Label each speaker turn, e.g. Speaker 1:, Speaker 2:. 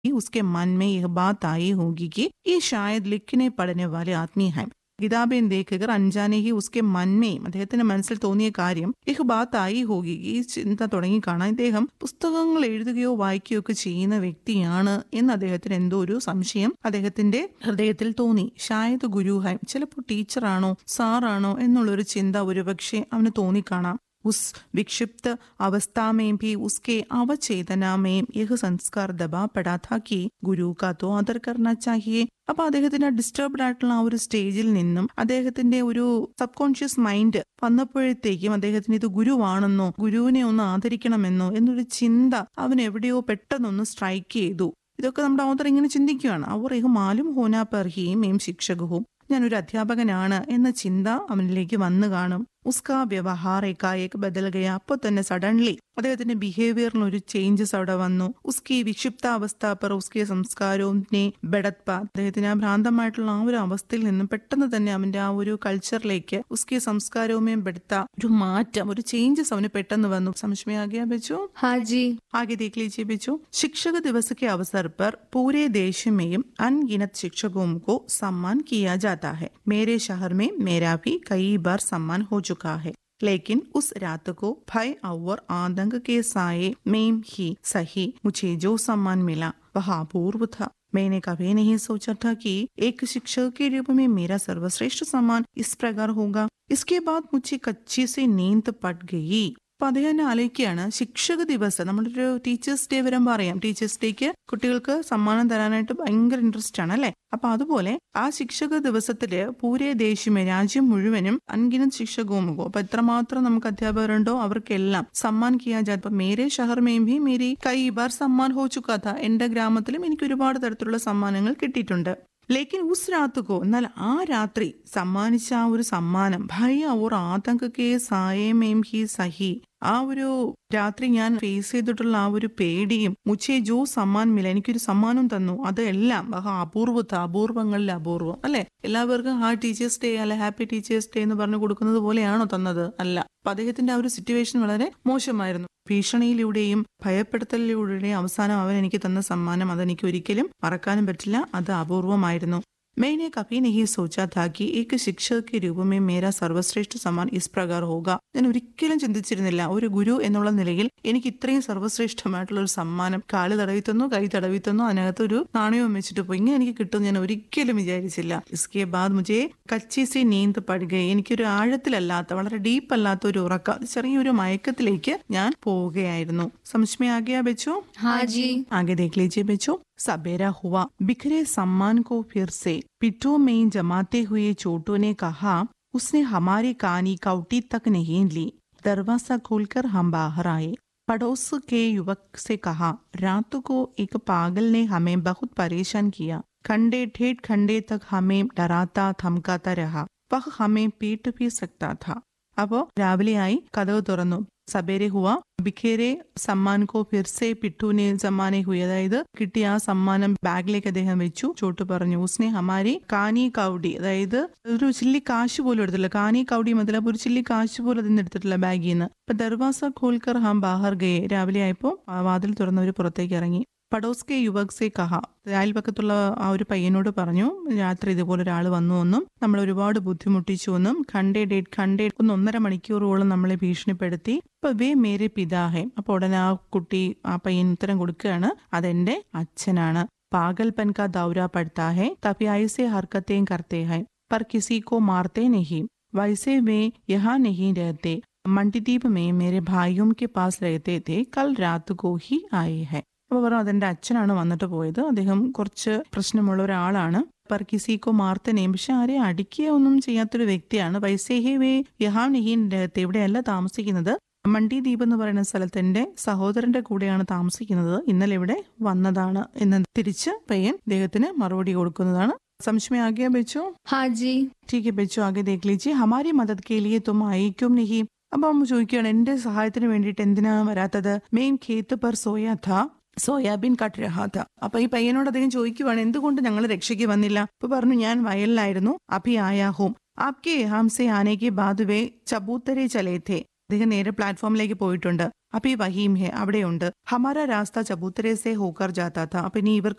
Speaker 1: उसके मन में यह बात आई होगी कि ये शायद लिखने पढ़ने वाले आदमी हैं കിതാബേൻ ദേഖകർ അഞ്ചാനെ ഹി ഉസ്കെ മന്മയും അദ്ദേഹത്തിന്റെ മനസ്സിൽ തോന്നിയ കാര്യം ഇഹ് ബാത്ത് ആയി ഹോഗി ഈ ചിന്ത തുടങ്ങി കാണാൻ ഇദ്ദേഹം പുസ്തകങ്ങൾ എഴുതുകയോ വായിക്കുകയോ ഒക്കെ ചെയ്യുന്ന വ്യക്തിയാണ് എന്ന് അദ്ദേഹത്തിന് എന്തോ ഒരു സംശയം അദ്ദേഹത്തിന്റെ ഹൃദയത്തിൽ തോന്നി ഷായത് ഗുരുഹായ് ചിലപ്പോൾ ടീച്ചറാണോ സാറാണോ എന്നുള്ളൊരു ചിന്ത ഒരുപക്ഷെ അവന് തോന്നിക്കാണാം उस विक्षिप्त अवस्था में भी उसके अवचेतना में यह संस्कार दबा पड़ा था कि ഗുരു കാ തോ ആദർ കർണ ചാഹിയെ അപ്പൊ അദ്ദേഹത്തിന്റെ ഡിസ്റ്റർബ്ഡ് ആയിട്ടുള്ള ആ ഒരു സ്റ്റേജിൽ നിന്നും അദ്ദേഹത്തിന്റെ ഒരു സബ് കോൺഷ്യസ് മൈൻഡ് വന്നപ്പോഴത്തേക്കും അദ്ദേഹത്തിന് ഇത് ഗുരുവാണെന്നോ ഗുരുവിനെ ഒന്ന് ആദരിക്കണമെന്നോ എന്നൊരു ചിന്ത അവൻ എവിടെയോ പെട്ടെന്നൊന്ന് സ്ട്രൈക്ക് ചെയ്തു ഇതൊക്കെ നമ്മുടെ ഓതർ ഇങ്ങനെ ചിന്തിക്കുകയാണ് അവർ ഇഹ് മാലും ഹോന പെർഹിയും എം ശിക്ഷകവും ഞാനൊരു അധ്യാപകനാണ് എന്ന ചിന്ത അവനിലേക്ക് വന്നു കാണും ഉസ്കാ വ്യവഹാർ ഏക്കായേക്ക് ബദൽ ഗയ അപ്പോൾ തന്നെ സഡൻലി അദ്ദേഹത്തിന്റെ ബിഹേവിയറിൽ ഒരു ചേഞ്ചസ് അവിടെ വന്നു ഉസ്കി വിക്ഷിപ്താവസ്ഥ പെർ ഉസ്കി സംസ്കാരവും ബെഡത്പ അദ്ദേഹത്തിന് ആ ഭ്രാന്തമായിട്ടുള്ള ആ ഒരു അവസ്ഥയിൽ നിന്നും പെട്ടെന്ന് തന്നെ അവന്റെ ആ ഒരു കൾച്ചറിലേക്ക് ഉസ്കി സംസ്കാരവുമേ ബെടുത്ത ഒരു മാറ്റം ഒരു ചേഞ്ചസ് അവന് പെട്ടെന്ന് വന്നു സംശയമാകിയ ബെച്ചു
Speaker 2: हाँ जी
Speaker 1: आगे देख लीजिए बच्चों शिक्षक दिवस के अवसर पर पूरे देश में अनगिनत शिक्षकों को सम्मान किया जाता है मेरे शहर में मेरा भी कई बार सम्मान हो चुका है लेकिन उस रात को भय और आतंक के साए में ही सही मुझे जो सम्मान मिला वह अपूर्व था मैंने कभी नहीं सोचा था कि एक शिक्षक के रूप में मेरा सर्वश्रेष्ठ सम्मान इस प्रकार होगा इसके बाद मुझे कच्ची से नींद पट गई അപ്പൊ അദ്ദേഹം തന്നെ ആലോചിക്കുകയാണ് ശിക്ഷക ദിവസം നമ്മളൊരു ടീച്ചേഴ്സ് ഡേ വരുമ്പോൾ അറിയാം ടീച്ചേഴ്സ് ഡേക്ക് കുട്ടികൾക്ക് സമ്മാനം തരാനായിട്ട് ഭയങ്കര ഇൻട്രസ്റ്റ് ആണ് അല്ലെ അപ്പൊ അതുപോലെ ആ ശിക്ഷക ദിവസത്തില് പൂരെ ദേശമേ രാജ്യം മുഴുവനും അൻകിനം ശിക്ഷകവും അപ്പൊ എത്രമാത്രം നമുക്ക് അധ്യാപകരുണ്ടോ അവർക്കെല്ലാം സമ്മാൻ കിയാ ജാത് ഇപ്പൊ മേരെ ഷഹർ മേം ഭി മേരി കൈ ബാർ സമ്മാൻ ഹോ ചുക്കാ था എന്റെ ഗ്രാമത്തിലും എനിക്ക് ഒരുപാട് തരത്തിലുള്ള സമ്മാനങ്ങൾ കിട്ടിയിട്ടുണ്ട് ലേക്കിൻ ഉസ് രാത്തുക്കോ എന്നാൽ ആ രാത്രി സമ്മാനിച്ച ആ ഒരു സമ്മാനം ഭയ ഓർ ആതങ്കക്കെ സായമേം ഹി സഹി ആ ഒരു രാത്രി ഞാൻ ഫേസ് ചെയ്തിട്ടുള്ള ആ ഒരു പേടിയും മുച്ചേ ജോ സമ്മാൻ മില എനിക്കൊരു സമ്മാനം തന്നു അതെല്ലാം ആഹാ അപൂർവത്ത അപൂർവങ്ങളിൽ അപൂർവം അല്ലെ എല്ലാവർക്കും ഹാ ടീച്ചേഴ്സ് ഡേ അല്ലെ ഹാപ്പി ടീച്ചേഴ്സ് ഡേ എന്ന് പറഞ്ഞു കൊടുക്കുന്നത് പോലെയാണോ തന്നത് അല്ല അപ്പൊ അദ്ദേഹത്തിന്റെ ആ ഒരു സിറ്റുവേഷൻ വളരെ മോശമായിരുന്നു ഭീഷണിയിലൂടെയും ഭയപ്പെടുത്തലിലൂടെയും അവസാനം അവൻ എനിക്ക് തന്ന സമ്മാനം അതെനിക്ക് ഒരിക്കലും മറക്കാനും പറ്റില്ല അത് അപൂർവമായിരുന്നു मैंने कभी नहीं सोचा था कि एक शिक्षक के रूप में मेरा സർവശ്രേഷ്ഠ സമ്മാൻ ഇസ് പ്രകാർ ഹോക ഞാൻ ഒരിക്കലും ചിന്തിച്ചിരുന്നില്ല ഒരു ഗുരു എന്നുള്ള നിലയിൽ എനിക്ക് ഇത്രയും സർവശ്രേഷ്ഠമായിട്ടുള്ള ഒരു സമ്മാനം കാല് തടവി തന്നു കൈ തടവി തന്നു അതിനകത്ത് ഒരു നാണയവും വെച്ചിട്ട് പോയി ഇങ്ങനെ എനിക്ക് കിട്ടും ഞാൻ ഒരിക്കലും വിചാരിച്ചില്ല ഇസ്കെ ബാദ് മുജെ കച്ചി സി നീന്ത് പടുകയെ എനിക്കൊരു ആഴത്തിലല്ലാത്ത വളരെ ഡീപ്പ് അല്ലാത്ത ഒരു ഉറക്ക ചെറിയൊരു മയക്കത്തിലേക്ക് ഞാൻ പോവുകയായിരുന്നു സംശയമാകിയാ വെച്ചോ
Speaker 2: हाँ जी
Speaker 1: आगे देख लीजिए बच्चों सवेरा हुआ बिखरे सम्मान को फिर से पिट्ठों में जमाते हुए चोटों ने कहा उसने हमारी कहानी कौटी तक नहीं ली दरवाजा खोलकर हम बाहर आए पड़ोस के युवक से कहा रात को एक पागल ने हमें बहुत परेशान किया खंडे ठेठ खंडे तक हमें डराता धमकाता रहा वह हमें पीट भी सकता था അപ്പോ രാവിലെയായി കഥവ് തുറന്നു സബേരെ ഹുവ ബിഖേരെ സമ്മാൻ കോ ഫിർസെ പിട്ടൂനെ സമ്മാനെ ഹുയി അതായത് കിട്ടിയ ആ സമ്മാനം ബാഗിലേക്ക് അദ്ദേഹം വെച്ചു ചോട്ട് പറഞ്ഞു ഉസ്നെ ഹമാരി കാനി കൗഡി അതായത് ഒരു ചില്ലി കാശ് പോലും എടുത്തില്ല കാനി കൗഡി മതില ഒരു ചില്ലി കാശ് പോലും അതിന് എടുത്തിട്ടില്ല ബാഗിൽ നിന്ന് അപ്പൊ ദർവാസ ഖോൽക്കർ ഹം ബാഹർ ഗയെ രാവിലെ ആയപ്പോ ആ വാതിൽ തുറന്നവർ പുറത്തേക്ക് ഇറങ്ങി പടോസ് കെ യുവക് സെ കഹ അയൽപക്കത്തുള്ള ആ ഒരു പയ്യനോട് പറഞ്ഞു രാത്രി ഇതുപോലെ ഒരാൾ വന്നു എന്നും നമ്മൾ ഒരുപാട് ബുദ്ധിമുട്ടിച്ചു എന്നും ഖണ്ടേ ഡേറ്റ് ഖണ്ടേ ഒന്ന് ഒന്നര മണിക്കൂറോളം നമ്മളെ ഭീഷണിപ്പെടുത്തി അപ്പൊ വേ മേരെ പിതാഹേ അപ്പൊ ഉടനെ ആ കുട്ടി ആ പയ്യൻ ഉത്തരം കൊടുക്കുകയാണ് അതെന്റെ അച്ഛനാണ് പാഗൽപൻ കാ ദൗര പടുത്താ ഹെ തബി ഐസെ ഹർക്കത്തേം കർത്തേ ഹൈ पर किसी को मारते नहीं वैसे वे यहाँ नहीं रहते मंडीदीप में मेरे भाइयों के पास रहते थे कल रात को ही आए हैं അപ്പൊ പറഞ്ഞു അതെന്റെ അച്ഛനാണ് വന്നിട്ട് പോയത് അദ്ദേഹം കുറച്ച് പ്രശ്നമുള്ള ഒരാളാണ് പർ കിസിക്കോ മാർത്തനെയും പക്ഷെ ആരെ അടിക്കുക ഒന്നും ചെയ്യാത്തൊരു വ്യക്തിയാണ് വൈസേഹി വേ യഹാം നിഹീൻ രഹത്തെ ഇവിടെയല്ല താമസിക്കുന്നത് മണ്ടി ദ്വീപ് എന്ന് പറയുന്ന സ്ഥലത്ത് എന്റെ സഹോദരന്റെ കൂടെയാണ് താമസിക്കുന്നത് ഇന്നലെ ഇവിടെ വന്നതാണ് എന്ന് തിരിച്ച് പയ്യൻ അദ്ദേഹത്തിന് മറുപടി കൊടുക്കുന്നതാണ് समझ में आ गया बच्चों
Speaker 2: हाँ जी
Speaker 1: ठीक है बच्चों आगे देख लीजिए हमारी मदद के लिए तुम आई क्यों नहीं അപ്പൊ അമ്മ ചോദിക്കുകയാണ് എന്റെ സഹായത്തിന് വേണ്ടിയിട്ട് എന്തിനാ വരാത്തത് മെയിൻ ഖേത്ത് പർ സോയാ ഥ സോയാബീൻ കട്ട് രഹാത്ത അപ്പൊ ഈ പയ്യനോട് അദ്ദേഹം ചോദിക്കുവാണ് എന്തുകൊണ്ട് ഞങ്ങൾ രക്ഷയ്ക്ക് വന്നില്ല അപ്പൊ പറഞ്ഞു ഞാൻ വയലിലായിരുന്നു അഭി ആയാഹും ആപ്കെ ഹാംസെ ആനയ്ക്ക് ബാധുവേ ചബൂത്തരെ ചലേഥേ അദ്ദേഹം നേരെ പ്ലാറ്റ്ഫോമിലേക്ക് പോയിട്ടുണ്ട് അപ്പൊ ഈ വഹീം ഹെ അവിടെയുണ്ട് ഹമാര രാസ്ത ചബൂത്തരെ സെ ഹോക്കർ ജാത്താ ഥ അപ്പൊ ഇനി ഇവർക്ക്